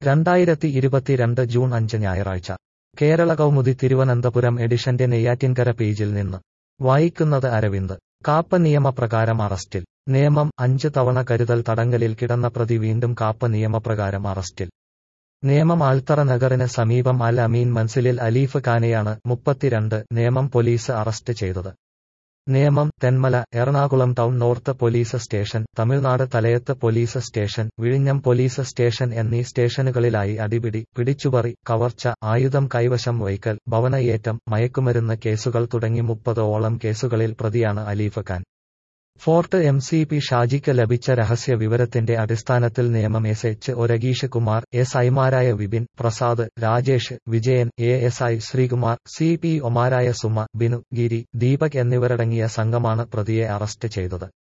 രണ്ടായിരത്തി ഇരുപത്തിരണ്ട് ജൂൺ അഞ്ച് ഞായറാഴ്ച കേരള കൗമുദി തിരുവനന്തപുരം എഡിഷന്റെ നെയ്യാറ്റിൻകര പേജിൽ നിന്ന് വായിക്കുന്നത് അരവിന്ദ് കാപ്പ നിയമപ്രകാരം അറസ്റ്റിൽ നിയമം അഞ്ച് തവണ കരുതൽ തടങ്കലിൽ കിടന്ന പ്രതി വീണ്ടും കാപ്പ നിയമപ്രകാരം അറസ്റ്റിൽ നേമം ആൽത്തറ നഗറിന് സമീപം അൽ അമീൻ മൻസിലിൽ അലീഫ് ഖാനെയാണ് മുപ്പത്തിരണ്ട് നേമം പോലീസ് അറസ്റ്റ് ചെയ്തത് Nemom Thenmala Ernakulam town north police station Tamil Nadu തലയത്ത് പോലീസ് സ്റ്റേഷൻ വിഴിഞ്ഞം പോലീസ് സ്റ്റേഷൻ എന്നീ സ്റ്റേഷനുകളിലായി അടിപിടി പിടിച്ചുപറി കവർച്ച ആയുധം കൈവശം വയ്ക്കൽ ഭവനയേറ്റം മയക്കുമരുന്ന് കേസുകൾ തുടങ്ങി മുപ്പതോളം കേസുകളിൽ പ്രതിയാണ് Aleef Khan Fort M C P ഷാജിക്ക് ലഭിച്ച രഹസ്യ വിവരത്തിന്റെ അടിസ്ഥാനത്തിൽ നിയമം S H O Rageesh Kumar S ഐമാരായ Vipin Prasad Rajesh Vijayan A S I Sreekumar C P ഒമാരായ സുമ ബിനു ഗിരി ദീപക് എന്നിവരടങ്ങിയ സംഘമാണ് പ്രതിയെ അറസ്റ്റ് ചെയ്തത്